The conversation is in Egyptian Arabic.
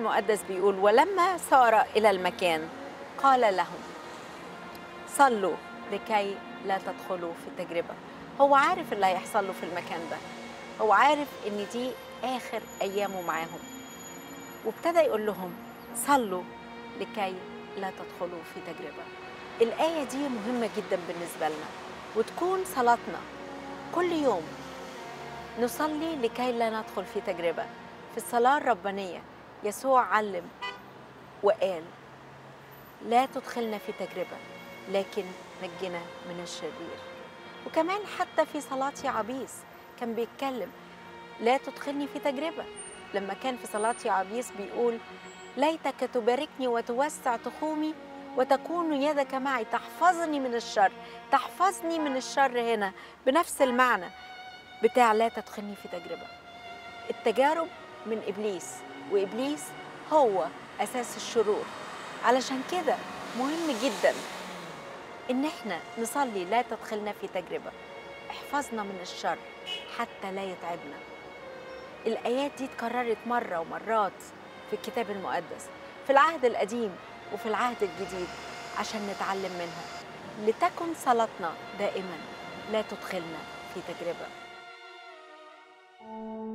المقدس بيقول ولما سار إلى المكان قال لهم صلوا لكي لا تدخلوا في تجربة هو عارف اللي هيحصل له في المكان ده هو عارف ان دي آخر أيامه معاهم وابتدى يقول لهم صلوا لكي لا تدخلوا في تجربة الآية دي مهمة جدا بالنسبة لنا وتكون صلاتنا كل يوم نصلي لكي لا ندخل في تجربة في الصلاة الربانية يسوع علم وقال لا تدخلنا في تجربة لكن نجنا من الشرير وكمان حتى في صلاة يعبيس كان بيتكلم لا تدخلني في تجربة لما كان في صلاة يعبيس بيقول ليتك تباركني وتوسع تخومي وتكون يدك معي تحفظني من الشر تحفظني من الشر هنا بنفس المعنى بتاع لا تدخلني في تجربة التجارب من إبليس وإبليس هو أساس الشرور علشان كده مهم جدا إن احنا نصلي لا تدخلنا في تجربة احفظنا من الشر حتى لا يتعبنا الآيات دي اتكررت مرة ومرات في الكتاب المقدس في العهد القديم وفي العهد الجديد عشان نتعلم منها لتكن صلاتنا دائما لا تدخلنا في تجربه